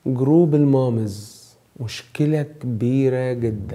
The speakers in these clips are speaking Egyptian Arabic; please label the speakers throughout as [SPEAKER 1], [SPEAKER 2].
[SPEAKER 1] جروب المامز مشكلة كبيرة جدا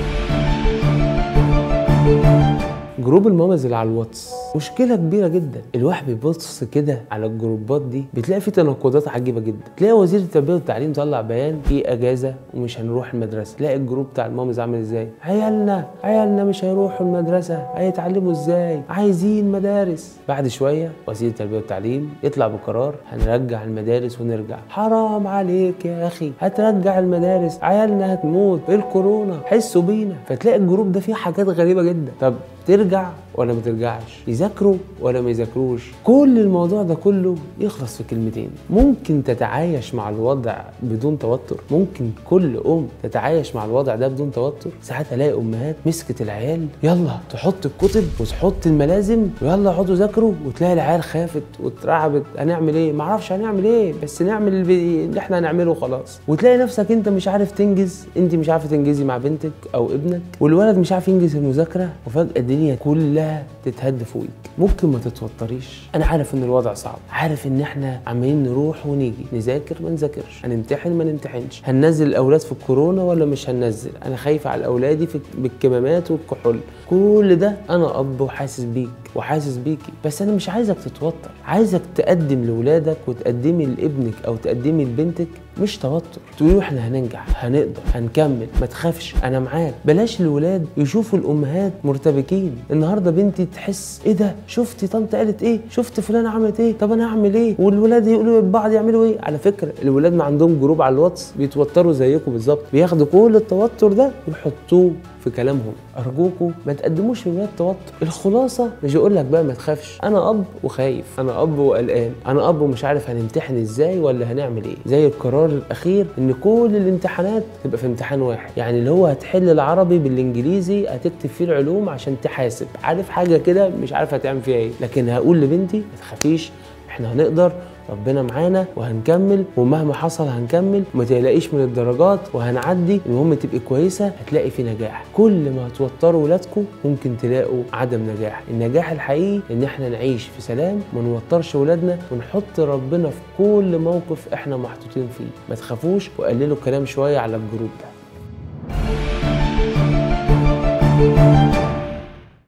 [SPEAKER 1] جروب المامز اللي على الواتس مشكلة كبيرة جدا الواحد بيبص كده على الجروبات دي بتلاقي في تناقضات عجيبة جدا تلاقي وزير التربية والتعليم طلع بيان في اجازة ومش هنروح المدرسة تلاقي الجروب بتاع المامز عامل ازاي عيالنا عيالنا مش هيروحوا المدرسة هيتعلموا ازاي عايزين مدارس بعد شوية وزير التربية والتعليم يطلع بقرار هنرجع المدارس ونرجع حرام عليك يا اخي هترجع المدارس عيالنا هتموت الكورونا حسوا بينا فتلاقي الجروب ده فيه حاجات غريبة جدا طب ترجع ولا ما ترجعش يذاكروا ولا ما يذاكروش كل الموضوع ده كله يخلص في كلمتين ممكن تتعايش مع الوضع بدون توتر ممكن كل ام تتعايش مع الوضع ده بدون توتر ساعات الاقي امهات مسكت العيال يلا تحط الكتب وتحط الملازم ويلا اقعدوا ذاكروا وتلاقي العيال خافت واترعبت هنعمل ايه معرفش هنعمل ايه بس نعمل اللي اللي احنا هنعمله خلاص وتلاقي نفسك انت مش عارف تنجز انت مش عارفه تنجزي مع بنتك او ابنك والولد مش عارف ينجز المذاكره وفجاه الدنيا كلها تتهد فوقك ممكن ما تتوتريش انا عارف ان الوضع صعب عارف ان احنا عمالين نروح ونيجي نذاكر ما نذاكرش هنمتحن ما نمتحنش هننزل الاولاد في الكورونا ولا مش هننزل انا خايفه على اولادي في بالكمامات والكحول كل ده انا اب وحاسس بيك وحاسس بيكي بس انا مش عايزك تتوتر عايزك تقدم لاولادك وتقدمي لابنك او تقدمي لبنتك مش توتر تقولوا احنا هننجح هنقدر هنكمل ما تخافش انا معاك بلاش الولاد يشوفوا الامهات مرتبكين النهارده بنتي تحس ايه ده شفتي طنط قالت ايه شفت فلانه عملت ايه طب انا اعمل ايه والولاد يقولوا لبعض يعملوا ايه على فكره الولاد ما عندهم جروب على الواتس بيتوتروا زيكم بالظبط بياخدوا كل التوتر ده ويحطوه في كلامهم ارجوكم ما تقدموش للولاد توتر الخلاصه مش يقول لك بقى ما تخافش انا اب وخايف انا اب وقلقان انا اب ومش عارف هنمتحن ازاي ولا هنعمل ايه زي القرار الاخير ان كل الامتحانات تبقى في امتحان واحد يعني اللي هو هتحل العربي بالانجليزي هتكتب فيه العلوم عشان تحاسب عارف حاجه كده مش عارف هتعمل فيها ايه لكن هقول لبنتي ما تخافيش احنا هنقدر ربنا معانا وهنكمل ومهما حصل هنكمل وما تقلقيش من الدرجات وهنعدي المهم تبقي كويسه هتلاقي في نجاح كل ما هتوتروا ولادكم ممكن تلاقوا عدم نجاح النجاح الحقيقي ان احنا نعيش في سلام ما نوترش ولادنا ونحط ربنا في كل موقف احنا محطوطين فيه ما تخافوش وقللوا الكلام شويه على الجروب ده